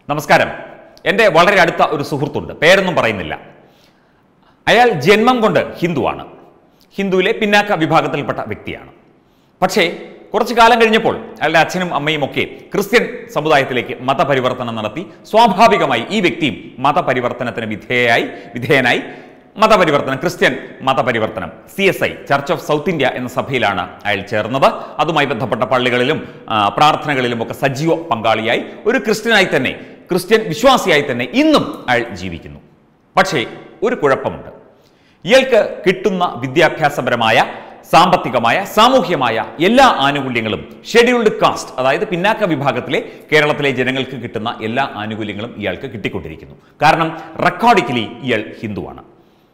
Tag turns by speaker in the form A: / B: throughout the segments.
A: നമസ്കാരം എൻ്റെ വളരെ അടുത്ത ഒരു സുഹൃത്തുണ്ട് പേരൊന്നും പറയുന്നില്ല അയാൾ ജന്മം കൊണ്ട് ഹിന്ദുവാണ് ഹിന്ദുവിലെ പിന്നാക്ക വിഭാഗത്തിൽപ്പെട്ട വ്യക്തിയാണ് പക്ഷേ കുറച്ചു കാലം കഴിഞ്ഞപ്പോൾ അയാളുടെ അച്ഛനും അമ്മയും ഒക്കെ ക്രിസ്ത്യൻ സമുദായത്തിലേക്ക് മതപരിവർത്തനം നടത്തി സ്വാഭാവികമായി ഈ വ്യക്തിയും മതപരിവർത്തനത്തിന് വിധേയയായി വിധേയനായി മതപരിവർത്തനം ക്രിസ്ത്യൻ മതപരിവർത്തനം C S I Church of South India എന്ന സഭയിലാണ് അയാൾ ചേർന്നത് അതുമായി ബന്ധപ്പെട്ട പള്ളികളിലും ആ, പ്രാർത്ഥനകളിലും ഒക്കെ സജീവ പങ്കാളിയായി ഒരു ക്രിസ്ത്യനായി തന്നെ ക്രിസ്ത്യൻ വിശ്വാസിയായി തന്നെ ഇന്നും അയാൾ ജീവിക്കുന്നു പക്ഷേ ഒരു കുഴപ്പമുണ്ട് ഇയാൾക്ക് കിട്ടുന്ന വിദ്യാഭ്യാസപരമായ സാമ്പത്തികമായ സാമൂഹ്യമായ എല്ലാ ആനുകൂല്യങ്ങളും ഷെഡ്യൂൾഡ് കാസ്റ്റ് അതായത് പിന്നാക്ക വിഭാഗത്തിലെ കേരളത്തിലെ ജനങ്ങൾക്ക് കിട്ടുന്ന എല്ലാ ആനുകൂല്യങ്ങളും ഇയാൾക്ക് കിട്ടിക്കൊണ്ടിരിക്കുന്നു കാരണം റെക്കോർഡിക്കലി ഇയാൾ ഹിന്ദുവാണ്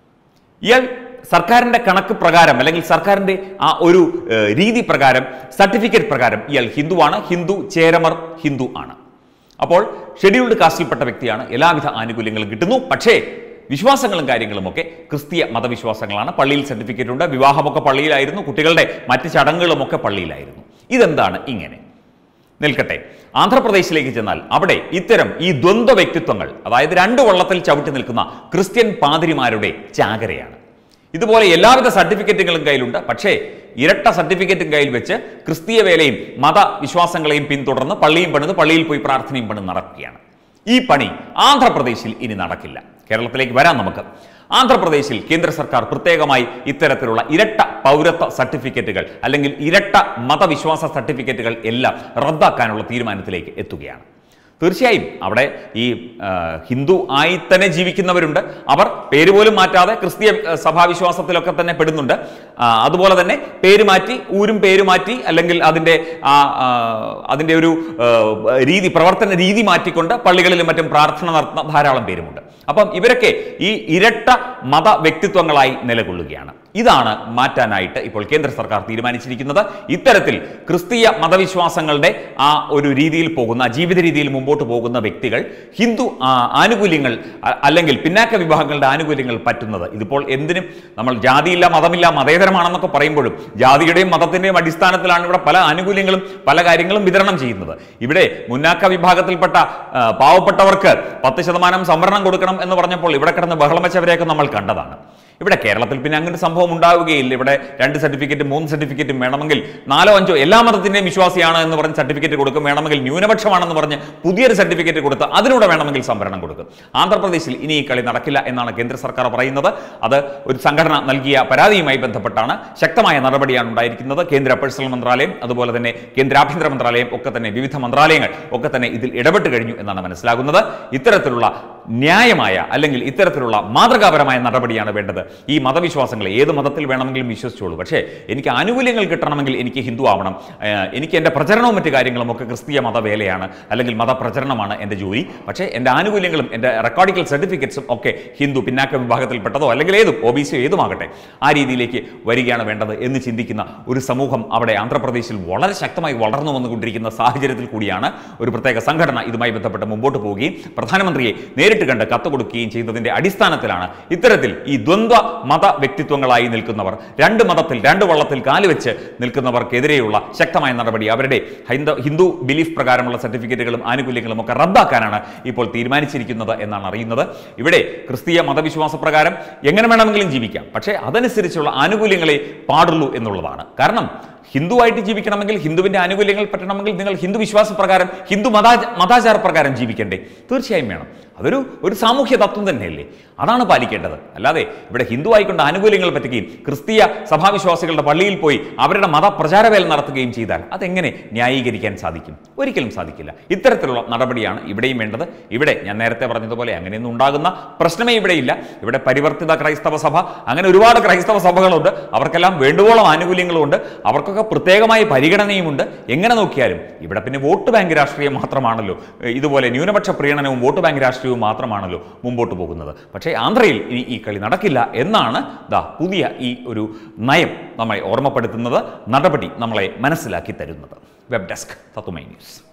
A: ഇയാൾ സർക്കാരിന്റെ കണക്ക് പ്രകാരം അല്ലെങ്കിൽ സർക്കാരിന്റെ ആ ഒരു ഏഹ്, രീതി പ്രകാരം സർട്ടിഫിക്കറ്റ് പ്രകാരം ഇയാൾ ഹിന്ദുവാണ് ഹിന്ദു ചേരമർ ഹിന്ദു ആണ് അപ്പോൾ ഷെഡ്യൂൾഡ് കാസ്റ്റിൽപ്പെട്ട വ്യക്തിയാണ് എല്ലാവിധ ആനുകൂല്യങ്ങളും കിട്ടുന്നു പക്ഷേ വിശ്വാസങ്ങളും കാര്യങ്ങളും ഒക്കെ ക്രിസ്തീയ മതവിശ്വാസങ്ങളാണ് പള്ളിയിൽ സർട്ടിഫിക്കറ്റ് ഉണ്ട് വിവാഹമൊക്കെ പള്ളിയിലായിരുന്നു കുട്ടികളുടെ മറ്റ് ചടങ്ങുകളുമൊക്കെ പള്ളിയിലായിരുന്നു ഇതെന്താണ് ഇങ്ങനെ നിൽക്കട്ടെ ആന്ധ്രാപ്രദേശിലേക്ക് ചെന്നാൽ അവിടെ ഇത്തരം ഈ ദ്വന്ദ്വ വ്യക്തിത്വങ്ങൾ അതായത് രണ്ട് വള്ളത്തിൽ ചവിട്ടി നിൽക്കുന്ന ക്രിസ്ത്യൻ പാതിരിമാരുടെ ചാകരയാണ് ഇതുപോലെ എല്ലാവിധ സർട്ടിഫിക്കറ്റുകളും കയ്യിലുണ്ട് പക്ഷേ ഇരട്ട സർട്ടിഫിക്കറ്റും കയ്യിൽ വെച്ച് ക്രിസ്തീയ വേലയും മതവിശ്വാസങ്ങളെയും പിന്തുടർന്ന് പള്ളിയും പണിത് പള്ളിയിൽ പോയി പ്രാർത്ഥനയും പണിത് നടക്കുകയാണ് ഈ പണി ആന്ധ്രാപ്രദേശിൽ ഇനി നടക്കില്ല കേരളത്തിലേക്ക് വരാം നമുക്ക് ആന്ധ്രാപ്രദേശിൽ കേന്ദ്ര സർക്കാർ പ്രത്യേകമായി ഇത്തരത്തിലുള്ള ഇരട്ട പൗരത്വ സർട്ടിഫിക്കറ്റുകൾ അല്ലെങ്കിൽ ഇരട്ട മതവിശ്വാസ സർട്ടിഫിക്കറ്റുകൾ എല്ലാം റദ്ദാക്കാനുള്ള തീരുമാനത്തിലേക്ക് എത്തുകയാണ് തീർച്ചയായും അവിടെ ഈ ആ, ഹിന്ദു ആയി തന്നെ ജീവിക്കുന്നവരുണ്ട് അവർ പേര് പോലും മാറ്റാതെ ക്രിസ്തീയ ആ, സഭാവിശ്വാസത്തിലൊക്കെ തന്നെ പെടുന്നുണ്ട് ആ, അതുപോലെ തന്നെ പേര് മാറ്റി ഊരും പേര് മാറ്റി അല്ലെങ്കിൽ അതിൻ്റെ ആ ആ, അതിൻ്റെ ഒരു ആ, രീതി പ്രവർത്തന രീതി മാറ്റിക്കൊണ്ട് പള്ളികളിലും മറ്റും പ്രാർത്ഥന നടത്തുന്ന ധാരാളം പേരുമുണ്ട് അപ്പം ഇവരൊക്കെ ഈ ഇരട്ട മത വ്യക്തിത്വങ്ങളായി നിലകൊള്ളുകയാണ് ഇതാണ് മാറ്റാനായിട്ട് ഇപ്പോൾ കേന്ദ്ര സർക്കാർ തീരുമാനിച്ചിരിക്കുന്നത് ഇത്തരത്തിൽ ക്രിസ്തീയ മതവിശ്വാസങ്ങളുടെ ആ ഒരു രീതിയിൽ പോകുന്ന ജീവിത രീതിയിൽ മുമ്പോട്ട് പോകുന്ന വ്യക്തികൾ ഹിന്ദു ആ, ആനുകൂല്യങ്ങൾ അ- അല്ലെങ്കിൽ പിന്നാക്ക വിഭാഗങ്ങളുടെ ആനുകൂല്യങ്ങൾ പറ്റുന്നത് ഇതിപ്പോൾ എന്തിനും നമ്മൾ ജാതിയില്ല മതമില്ല മതേതരമാണെന്നൊക്കെ പറയുമ്പോഴും ജാതിയുടെയും മതത്തിന്റെയും അടിസ്ഥാനത്തിലാണ് ഇവിടെ പല ആനുകൂല്യങ്ങളും പല കാര്യങ്ങളും വിതരണം ചെയ്യുന്നത് ഇവിടെ മുന്നാക്ക വിഭാഗത്തിൽപ്പെട്ട ആ, പാവപ്പെട്ടവർക്ക് പത്ത് ശതമാനം സംവരണം കൊടുക്കണം എന്ന് പറഞ്ഞപ്പോൾ ഇവിടെ കിടന്ന് ബഹളം വെച്ചവരെയൊക്കെ നമ്മൾ കണ്ടതാണ് ഇവിടെ കേരളത്തിൽ പിന്നെ അങ്ങനെ ഒരു സംഭവം ഉണ്ടാവുകയില്ല ഇവിടെ രണ്ട് സർട്ടിഫിക്കറ്റും മൂന്ന് സർട്ടിഫിക്കറ്റും വേണമെങ്കിൽ നാലോ അഞ്ചോ എല്ലാ മതത്തിന്റെയും വിശ്വാസിയാണ് എന്ന് പറഞ്ഞ് സർട്ടിഫിക്കറ്റ് കൊടുക്കും വേണമെങ്കിൽ ന്യൂനപക്ഷമാണെന്ന് പറഞ്ഞ് പുതിയൊരു സർട്ടിഫിക്കറ്റ് കൊടുത്ത് അതിലൂടെ വേണമെങ്കിൽ സംവരണം കൊടുക്കും ആന്ധ്രാപ്രദേശിൽ ഇനി ഈ കളി നടക്കില്ല എന്നാണ് കേന്ദ്ര സർക്കാർ പറയുന്നത് അത് ഒരു സംഘടന നൽകിയ പരാതിയുമായി ബന്ധപ്പെട്ടാണ് ശക്തമായ നടപടിയാണ് ഉണ്ടായിരിക്കുന്നത് കേന്ദ്ര പേഴ്സണൽ മന്ത്രാലയം അതുപോലെ തന്നെ കേന്ദ്ര ആഭ്യന്തര മന്ത്രാലയം ഒക്കെ തന്നെ വിവിധ മന്ത്രാലയങ്ങൾ ഒക്കെ തന്നെ ഇതിൽ ഇടപെട്ട് കഴിഞ്ഞു എന്നാണ് മനസ്സിലാകുന്നത് ഇത്തരത്തിലുള്ള ന്യായമായ അല്ലെങ്കിൽ ഇത്തരത്തിലുള്ള മാതൃകാപരമായ നടപടിയാണ് വേണ്ടത് ഈ മതവിശ്വാസങ്ങൾ ഏത് മതത്തിൽ വേണമെങ്കിലും വിശ്വസിച്ചോളൂ പക്ഷേ എനിക്ക് ആനുകൂല്യങ്ങൾ കിട്ടണമെങ്കിൽ എനിക്ക് ഹിന്ദു ആവണം ഏഹ് എനിക്ക് എൻ്റെ പ്രചരണവും മറ്റു കാര്യങ്ങളും ഒക്കെ ക്രിസ്തീയ മതവേലയാണ് അല്ലെങ്കിൽ മതപ്രചരണമാണ് എൻ്റെ ജോലി പക്ഷേ എൻ്റെ ആനുകൂല്യങ്ങളും എൻ്റെ റെക്കോർഡിക്കൽ സർട്ടിഫിക്കറ്റ്സും ഒക്കെ ഹിന്ദു പിന്നാക്ക വിഭാഗത്തിൽപ്പെട്ടതോ അല്ലെങ്കിൽ ഏതും ഒ ബി സിയോ ഏതുമാകട്ടെ ആ രീതിയിലേക്ക് വരികയാണ് വേണ്ടത് എന്ന് ചിന്തിക്കുന്ന ഒരു സമൂഹം അവിടെ ആന്ധ്രാപ്രദേശിൽ വളരെ ശക്തമായി വളർന്നു വന്നുകൊണ്ടിരിക്കുന്ന സാഹചര്യത്തിൽ കൂടിയാണ് ഒരു പ്രത്യേക സംഘടന ഇതുമായി ബന്ധപ്പെട്ട് മുമ്പോട്ട് പോവുകയും പ്രധാനമന്ത്രിയെ നേരിട്ട് കണ്ട് കത്ത് കൊടുക്കുകയും ചെയ്തതിന്റെ അടിസ്ഥാനത്തിലാണ് ഇത്തരത്തിൽ ഈ ദ്വന്ദ്വ മത വ്യക്തിത്വങ്ങളായി നിൽക്കുന്നവർ രണ്ട് മതത്തിൽ രണ്ട് വള്ളത്തിൽ കാലുവെച്ച് നിൽക്കുന്നവർക്കെതിരെയുള്ള ശക്തമായ നടപടി അവരുടെ ഹൈന്ദ ഹിന്ദു ബിലീഫ് പ്രകാരമുള്ള സർട്ടിഫിക്കറ്റുകളും ആനുകൂല്യങ്ങളും ഒക്കെ റദ്ദാക്കാനാണ് ഇപ്പോൾ തീരുമാനിച്ചിരിക്കുന്നത് എന്നാണ് അറിയുന്നത് ഇവിടെ ക്രിസ്തീയ മതവിശ്വാസ പ്രകാരം എങ്ങനെ വേണമെങ്കിലും ജീവിക്കാം പക്ഷേ അതനുസരിച്ചുള്ള ആനുകൂല്യങ്ങളെ പാടുള്ളൂ എന്നുള്ളതാണ് കാരണം ഹിന്ദുവായിട്ട് ജീവിക്കണമെങ്കിൽ ഹിന്ദുവിന്റെ ആനുകൂല്യങ്ങൾ പറ്റണമെങ്കിൽ നിങ്ങൾ ഹിന്ദു വിശ്വാസ പ്രകാരം ഹിന്ദു മതാ മതാചാര പ്രകാരം ജീവിക്കണ്ടേ തീർച്ചയായും വേണം അതൊരു ഒരു സാമൂഹ്യ തത്വം തന്നെയല്ലേ അതാണ് പാലിക്കേണ്ടത് അല്ലാതെ ഇവിടെ ഹിന്ദു ആയിക്കൊണ്ട് ആനുകൂല്യങ്ങൾ പറ്റുകയും ക്രിസ്തീയ സഭാവിശ്വാസികളുടെ പള്ളിയിൽ പോയി അവരുടെ മതപ്രചാരവേല നടത്തുകയും ചെയ്താൽ അതെങ്ങനെ ന്യായീകരിക്കാൻ സാധിക്കും ഒരിക്കലും സാധിക്കില്ല ഇത്തരത്തിലുള്ള നടപടിയാണ് ഇവിടെയും വേണ്ടത് ഇവിടെ ഞാൻ നേരത്തെ പറഞ്ഞതുപോലെ അങ്ങനെയൊന്നും ഉണ്ടാകുന്ന പ്രശ്നമേ ഇവിടെയില്ല ഇവിടെ പരിവർത്തിത ക്രൈസ്തവ സഭ അങ്ങനെ ഒരുപാട് ക്രൈസ്തവ സഭകളുണ്ട് അവർക്കെല്ലാം വേണ്ടുവോളം ആനുകൂല്യങ്ങളുമുണ്ട് അവർക്കൊക്കെ പ്രത്യേകമായ പരിഗണനയുമുണ്ട് എങ്ങനെ നോക്കിയാലും ഇവിടെ പിന്നെ വോട്ട് ബാങ്ക് രാഷ്ട്രീയം മാത്രമാണല്ലോ ഏഹ് ഇതുപോലെ ന്യൂനപക്ഷ പ്രീണനവും വോട്ട് ബാങ്ക് രാഷ്ട്രീയവും മാത്രമാണല്ലോ മുമ്പോട്ട് പോകുന്നത് പക്ഷേ ആന്ധ്രയിൽ ഇനി ഈ കളി നടക്കില്ല എന്നാണ് ദാ പുതിയ ഈ ഒരു നയം നമ്മളെ ഓർമ്മപ്പെടുത്തുന്നത് നടപടി നമ്മളെ മനസ്സിലാക്കി തരുന്നത് വെബ് ഡെസ്ക് തത്തുമൈ ന്യൂസ്